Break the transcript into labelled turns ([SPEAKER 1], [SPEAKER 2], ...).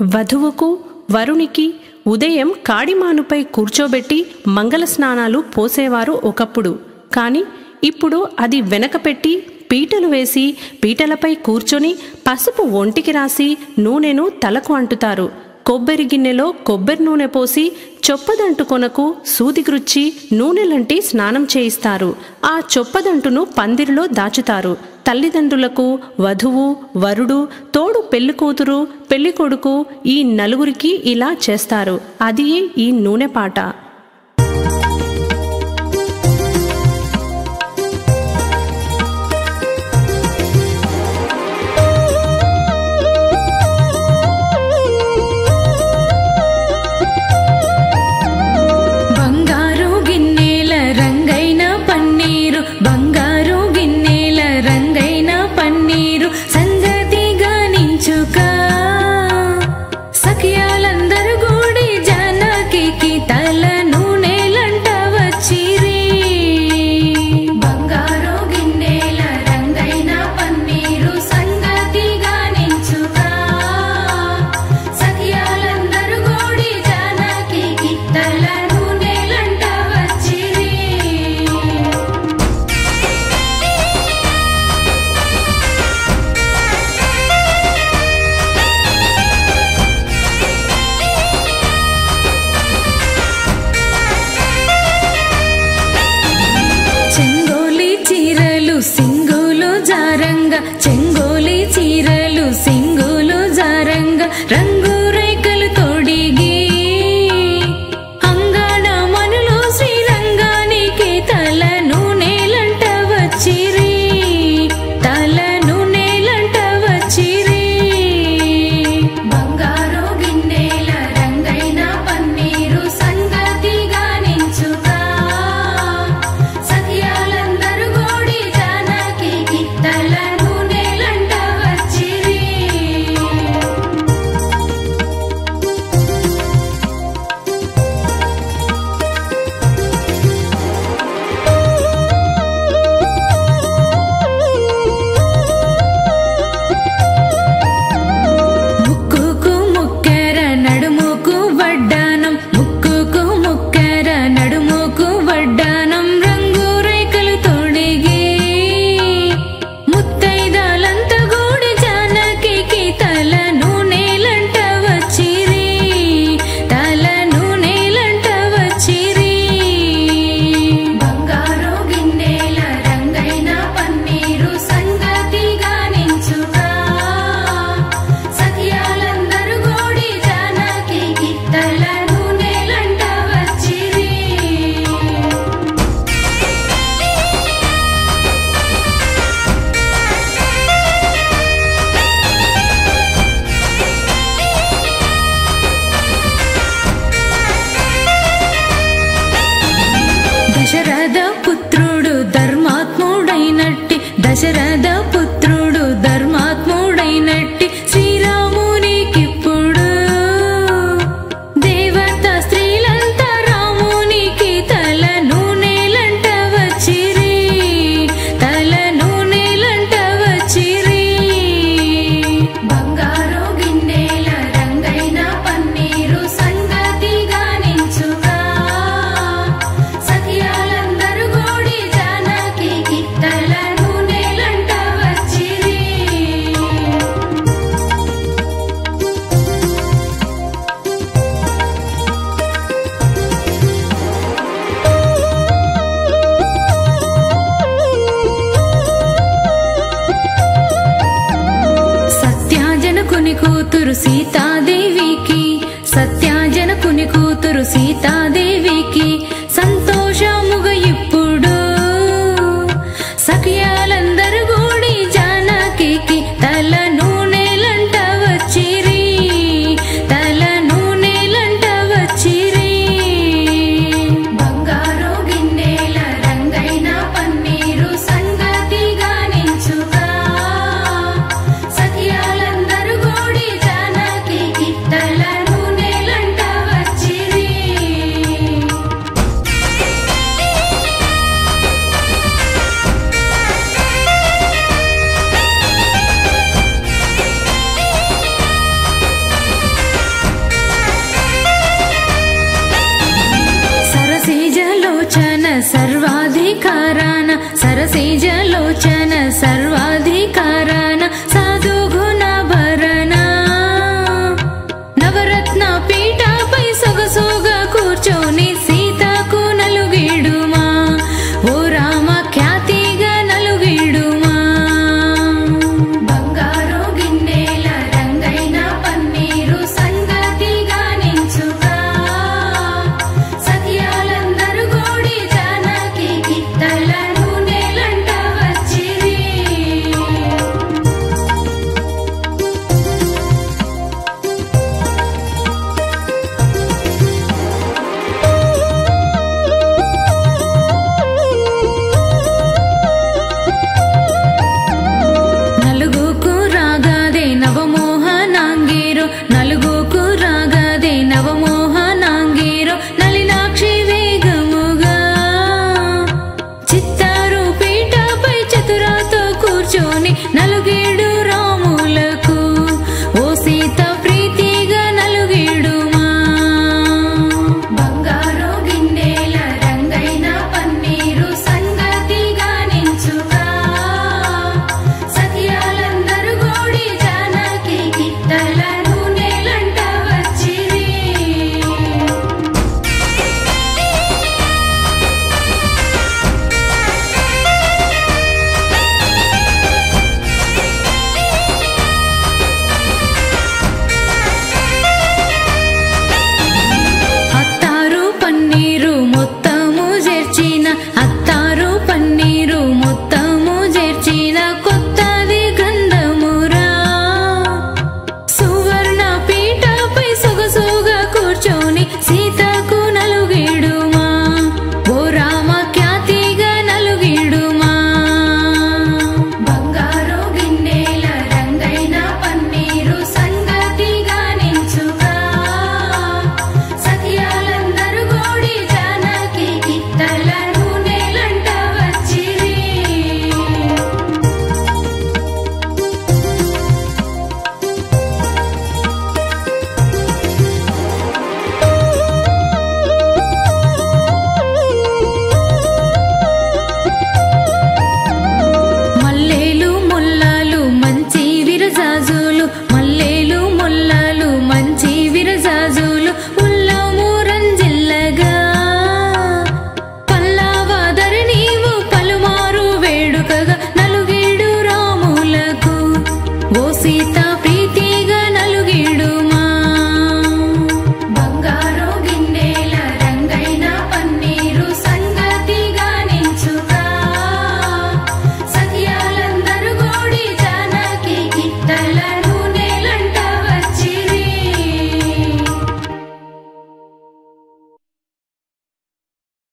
[SPEAKER 1] వధువుకు వరునికి ఉదయం కాడిమానుపై కూర్చోబెట్టి మంగళ స్నానాలు పోసేవారు ఒకప్పుడు కాని ఇప్పుడు అది వెనకపెట్టి పీటలు వేసి పీటలపై కూర్చొని పసుపు ఒంటికి రాసి నూనెను తలకు అంటుతారు కొబ్బరి గిన్నెలో కొబ్బరి నూనె పోసి చొప్పదంటు కొనకు సూదిగ్రుచ్చి నూనెలంటి స్నానం చేయిస్తారు ఆ చొప్పదంటును పందిరిలో దాచుతారు తల్లిదండ్రులకు వధువు వరుడు తోడు పెళ్లి కూతురు పెళ్లి కొడుకు ఈ నలుగురికి ఇలా చేస్తారు అది ఈ నూనె పాట
[SPEAKER 2] బంగారు గిన్నెల రంగైన పన్నీరు బంగారు గిన్నెల రంగైన పన్నీరు సంగతిగా నించుక సఖియాలందరూ గూడి జానకి తల నూనెలంట వచ్చిరి బంగారు గిన్నెల రంగైన పన్నీరు సంగతిగా నించుక సఖియాలందరూ గూడి జానకి తల నూనెలంట వచ్చిరి చెంగోలి చీరలు సింగులు జారంగా చెంగోలి చీరలు సింగులు జారంగా రంగు రేఖలు తొడిగి అంగాడ మనులు శ్రీరంగానికి తల నూనెలంట వచ్చిరి తల నూనెలంట వచ్చిరి బంగారు గిన్నెల రంగైన పన్నీరు సంగతిగా నించుగా సఖియాలందరూ గోడి జానకి తల నూనెలంట వచ్చిరి ముక్కుకు ముక్కెర నడుముకు వడ్డానం ముక్కుకు ముక్కెర నడుముకు వడ్డానం రంగు రేఖలు తొడిగి ముత్తైదాలంత గూడి జానకి తల నూనెలంట వచ్చిరి తల నూనెలంట వచ్చిరి బంగారు గిన్నెల రంగైన పన్నీరు సంగతిగా నించుగా సఖియాలందరూ గోడి జానకి తల నూనెలంట వచ్చిరి దశరథ పుత్రుడు ధర్మాత్ముడైనట్టి దశరథ పుత్రుడు ధర్మాత్ముడైనట్టి శ్రీరామునికిప్పుడు దేవత స్త్రీలంతా రామునికి తల నూనెలంట వచ్చిరి తల నూనెలంట వచ్చిరి బంగారు గిన్నెల రంగైన పన్నీరు సంగతిగా నించుగా సఖియాలందరూ గోడి జానకి తల నూనెలంట వచ్చిరి సత్యాజనకుని కూతురు సీతాదేవికి సత్యాజనకుని కూతురు సీతాదేవికి సంతోషముగా ఇప్పుడు సఖియాలందరూ గూడి జానకి తల నూనెలంట వచ్చిరి తల నూనెలంట వచ్చిరి బంగారు గిన్నెల రంగైన పన్నీరు సంగతిగా నించుగా సఖియాలందరూ గోడి జానకి తల సర్వాధి